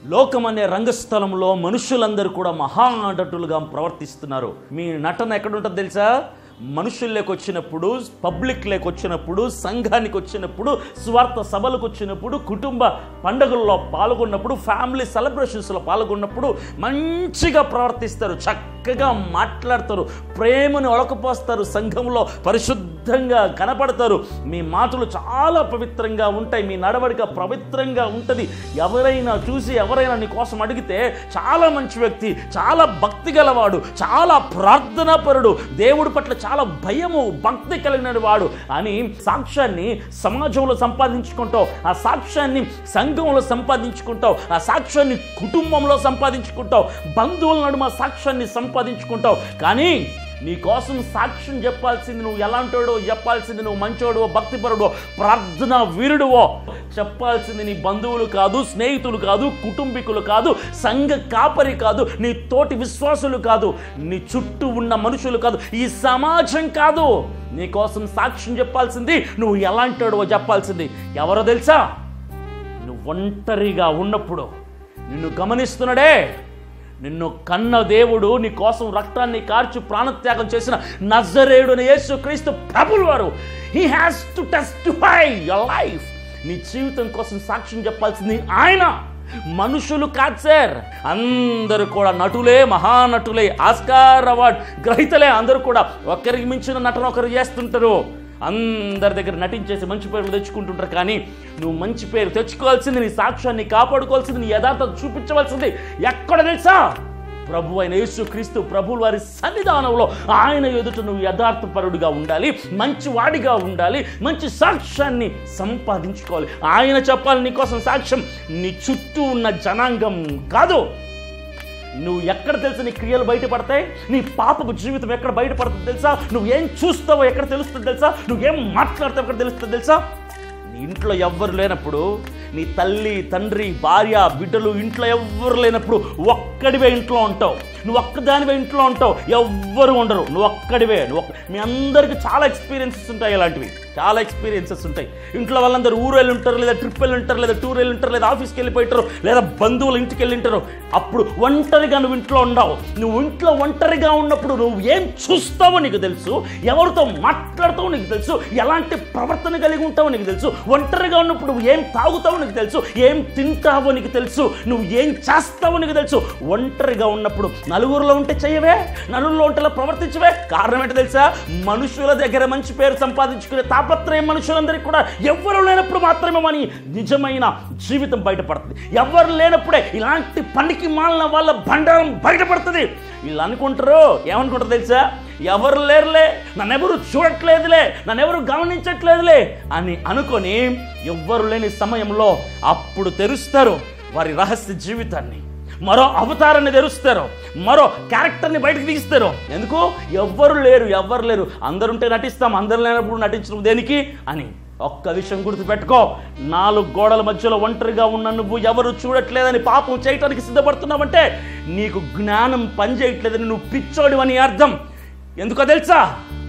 లోకం అనే రంగస్థలంలో మనుషులందరూ కూడా మహా నటులుగా ప్రవర్తిస్తున్నారు మీ నటన ఎక్కడుంటుంది తెలుసా మనుషుల్లోకి వచ్చినప్పుడు పబ్లిక్ లేకి వచ్చినప్పుడు సంఘానికి వచ్చినప్పుడు స్వార్థ సభలకు వచ్చినప్పుడు కుటుంబ పండుగల్లో పాల్గొన్నప్పుడు ఫ్యామిలీ సెలబ్రేషన్స్లో పాల్గొన్నప్పుడు మంచిగా ప్రవర్తిస్తారు చక్కగా మాట్లాడతారు ప్రేమను ఒలకపోస్తారు సంఘంలో పరిశుద్ధంగా కనపడతారు మీ మాటలు చాలా పవిత్రంగా ఉంటాయి మీ నడవడిక పవిత్రంగా ఉంటుంది ఎవరైనా చూసి ఎవరైనా నీ కోసం అడిగితే చాలా మంచి వ్యక్తి చాలా భక్తి గలవాడు చాలా ప్రార్థనాపరుడు దేవుడి పట్ల చాలా భయము భక్తి కలిగిన వాడు అని సాక్ష్యాన్ని సమాజంలో సంపాదించుకుంటావు ఆ సాక్ష్యాన్ని సంఘంలో సంపాదించుకుంటావు ఆ సాక్ష్యాన్ని కుటుంబంలో సంపాదించుకుంటావు బంధువుల నడుమ సాక్ష్యాన్ని సంపాదించుకుంటావు కానీ నీ కోసం సాక్ష్యం చెప్పాల్సింది నువ్వు ఎలాంటోడో చెప్పాల్సింది నువ్వు మంచోడో భక్తిపరుడో ప్రార్థన వీరుడువో చెప్పాల్సింది నీ బంధువులు కాదు స్నేహితులు కాదు కుటుంబీకులు కాదు సంఘ కాపరి కాదు నీ తోటి విశ్వాసులు కాదు నీ చుట్టూ ఉన్న మనుషులు కాదు ఈ సమాజం కాదు నీ కోసం సాక్ష్యం చెప్పాల్సింది నువ్వు ఎలాంటోడో చెప్పాల్సింది ఎవరో తెలుసా నువ్వు ఒంటరిగా ఉన్నప్పుడు నిన్ను గమనిస్తున్నాడే నిన్ను కన్న దేవుడు నీ కోసం రక్తాన్ని కార్చి ప్రాణత్యాగం చేసిన నజరేయుడుని యేసు క్రీస్తు ప్రభులు వారు he has to testify your life నీ జీవితం కోసం సాక్ష్యం చెప్పాల్సింది ఆయన మనుషులు కాదు సార్ అందరూ కూడా నటులే మహానటులే ఆస్కార్ అవార్డ్ గ్రహీతలే అందరూ కూడా ఒకరికి మించిన నటన ఒకరు చేస్తుంటారు అందరి దగ్గర నటించేసి మంచి పేర్లు తెచ్చుకుంటుంటారు కానీ నువ్వు మంచి పేరు తెచ్చుకోవాల్సింది నీ సాక్ష్యాన్ని కాపాడుకోవాల్సింది నీ యథార్థత చూపించవలసింది ఎక్కడ తెలుసా ప్రభు అయిన యేసు క్రీస్తు ప్రభువు వారి సన్నిధానంలో ఆయన ఎదుట నువ్వు యథార్థపరుడిగా ఉండాలి మంచి వాడిగా ఉండాలి మంచి సాక్ష్యాన్ని సంపాదించుకోవాలి ఆయన చెప్పాలి నీకోసం సాక్ష్యం నీ చుట్టూ ఉన్న జనాంగం కాదు నువ్వు ఎక్కడ తెలుసు నీ క్రియలు బయటపడతాయి నీ పాపపు జీవితం ఎక్కడ బయటపడుతుంది తెలుసా నువ్వు ఏం చూస్తావో ఎక్కడ తెలుస్తుంది తెలుసా నువ్వేం మాట్లాడతావు ఎక్కడ తెలుస్తుంది తెలుసా నీ ఇంట్లో ఎవ్వరు లేనప్పుడు నీ తల్లి తండ్రి భార్య బిడ్డలు ఇంట్లో ఎవ్వరు లేనప్పుడు ఒక్కడివే ఇంట్లో ఉంటావు నువ్వు ఒక్కదానివే ఇంట్లో ఉంటావు ఎవ్వరు ఉండరు నువ్వు ఒక్కడివే నువ్వు ఒక్క- మీ అందరికీ చాలా ఎక్స్పీరియన్సెస్ ఉంటాయి ఇలాంటివి చాలా ఎక్స్పీరియన్సెస్ ఉంటాయి ఇంట్లో వాళ్ళందరూ ఊరు వెళ్ళి ఉంటారు లేదా ట్రిప్ వెళ్ళి ఉంటారు లేదా టూర్ వెళ్ళి ఉంటారు లేదా ఆఫీస్కి వెళ్ళిపోయింటారు లేదా బంధువుల ఇంటికి వెళ్ళి ఉంటారు అప్పుడు ఒంటరిగా నువ్వు ఇంట్లో ఉండవు నువ్వు ఇంట్లో ఒంటరిగా ఉన్నప్పుడు నువ్వు ఏం చూస్తావో నీకు తెలుసు ఎవరితో మాట్లాడతావో నీకు తెలుసు ఎలాంటి ప్రవర్తన కలిగి ఉంటావో నీకు తెలుసు ఒంటరిగా ఉన్నప్పుడు నువ్వు ఏం తాగుతావో నీకు తెలుసు ఏం తింటావో నీకు తెలుసు నువ్వు ఏం చేస్తావో నీకు తెలుసు ఒంటరిగా ఉన్నప్పుడు నలుగురిలో ఉంటే చెయ్యవే నలుగురిలో ఉంటేలా ప్రవర్తించవే కారణం ఏంటో తెలుసా మనుషుల దగ్గర మంచి పేరు సంపాదించుకునే తాపత్రయం మనుషులందరికీ కూడా ఎవ్వరు లేనప్పుడు మాత్రమే మన నిజమైన జీవితం బయటపడుతుంది ఎవరు లేనప్పుడే ఇలాంటి పనికి మాలిన వాళ్ళ బండారం బయటపడుతుంది వీళ్ళు అనుకుంటారు ఏమనుకుంటారు తెలుసా ఎవరు లేరులే నన్నెవరు చూడట్లేదులే నన్నెవరు గమనించట్లేదులే అని అనుకొని ఎవ్వరు లేని సమయంలో అప్పుడు తెరుస్తారు వారి రహస్య జీవితాన్ని మరో అవతారాన్ని తెరుస్తారు మరో క్యారెక్టర్ని బయటకు తీస్తారు ఎందుకు ఎవ్వరు లేరు ఎవ్వరు లేరు అందరుంటే నటిస్తాం అందరు లేనప్పుడు నటించడం దేనికి అని ఒక్క విషయం గుర్తుపెట్టుకో నాలుగు గోడల మధ్యలో ఒంటరిగా ఉన్న నువ్వు ఎవరు చూడట్లేదని పాపం చేయటానికి సిద్ధపడుతున్నావంటే నీకు జ్ఞానం పనిచేయట్లేదని నువ్వు పిచ్చోడివని అర్థం ఎందుకో తెలుసా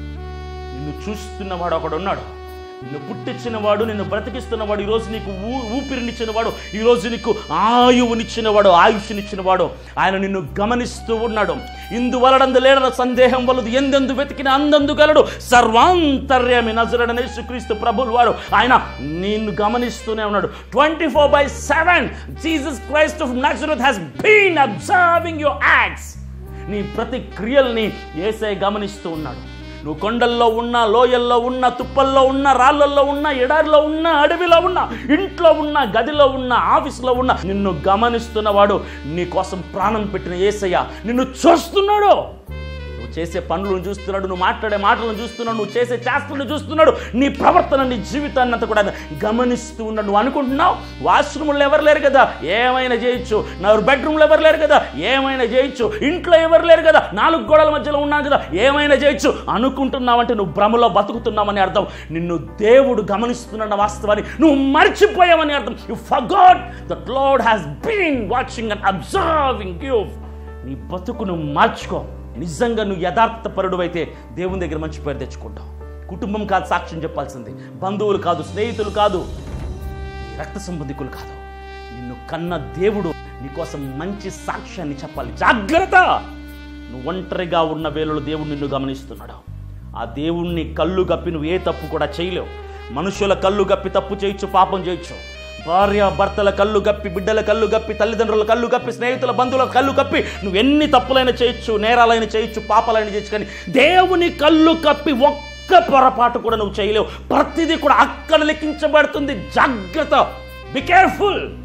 నిన్ను చూస్తున్నవాడు ఒకడున్నాడు నిన్ను పుట్టించినవాడు నిన్ను బ్రతికిస్తున్నవాడు ఈరోజు నీకు ఊ ఊపిరినిచ్చినవాడు ఈరోజు నీకు ఆయువునిచ్చినవాడు ఆయుష్నిచ్చినవాడు ఆయన నిన్ను గమనిస్తూ ఉన్నాడు ఇందువలడందు లేడన సందేహం వలదు ఎందెందు వెతికిన అందందు గలడు సర్వాంతర్యమి నజరడనే క్రీస్తు ప్రభులు వారు ఆయన నిన్ను గమనిస్తూనే ఉన్నాడు twenty four by seven Jesus Christ of Nazareth has been observing your acts నీ ప్రతి క్రియల్ని ఏసే గమనిస్తూ ఉన్నాడు నువ్వు కొండల్లో ఉన్నా లోయల్లో ఉన్నా తుప్పల్లో ఉన్నా రాళ్ళల్లో ఉన్నా ఎడారిలో ఉన్నా అడవిలో ఉన్నా ఇంట్లో ఉన్నా గదిలో ఉన్నా ఆఫీసులో ఉన్నా నిన్ను గమనిస్తున్నవాడు నీ కోసం ప్రాణం పెట్టిన ఏసయ్య నిన్ను చూస్తున్నాడు నువ్వు చేసే పనులను చూస్తున్నాడు నువ్వు మాట్లాడే మాటలను చూస్తున్నాడు నువ్వు చేసే చేష్టలను చూస్తున్నాడు నీ ప్రవర్తన నీ జీవితాన్ని అంతా కూడా గమనిస్తూ ఉన్నాడు నువ్వు అనుకుంటున్నావు వాష్రూమ్లో ఎవరు లేరు కదా ఏమైనా చేయొచ్చు నా బెడ్రూమ్లో ఎవరు లేరు కదా ఏమైనా చేయొచ్చు ఇంట్లో ఎవరు లేరు కదా నాలుగు గోడల మధ్యలో ఉన్నాను కదా ఏమైనా చేయొచ్చు అనుకుంటున్నావంటే నువ్వు భ్రమలో బతుకుతున్నావని అర్థం నిన్ను దేవుడు గమనిస్తున్న వాస్తవాన్ని నువ్వు మర్చిపోయావని అర్థం you forgot that lord has been watching and observing you నీ బతుకును మార్చుకో నిజంగా నువ్వు యథార్థపరుడు అయితే దేవుని దగ్గర మంచి పేరు తెచ్చుకుంటావు కుటుంబం కాదు సాక్ష్యం చెప్పాల్సింది బంధువులు కాదు స్నేహితులు కాదు నీ రక్త సంబంధికులు కాదు నిన్ను కన్న దేవుడు నీకోసం మంచి సాక్ష్యాన్ని చెప్పాలి జాగ్రత్త నువ్వు ఒంటరిగా ఉన్న వేళలో దేవుడు నిన్ను గమనిస్తున్నాడు ఆ దేవుణ్ణి కళ్ళు గప్పి నువ్వు ఏ తప్పు కూడా చేయలేవు మనుషుల కళ్ళు గప్పి తప్పు చేయొచ్చు పాపం చేయొచ్చు భార్య భర్తల కళ్ళు గప్పి బిడ్డల కళ్ళు గప్పి తల్లిదండ్రుల కళ్ళు గప్పి స్నేహితుల బంధువుల కళ్ళు కప్పి నువ్వు ఎన్ని తప్పులైనా చేయొచ్చు నేరాలైన చేయొచ్చు పాపాలైన చేయొచ్చు కానీ దేవుని కళ్ళు కప్పి ఒక్క పొరపాటు కూడా నువ్వు చేయలేవు ప్రతిదీ కూడా అక్కడ లెక్కించబడుతుంది జాగ్రత్త బి కేర్ఫుల్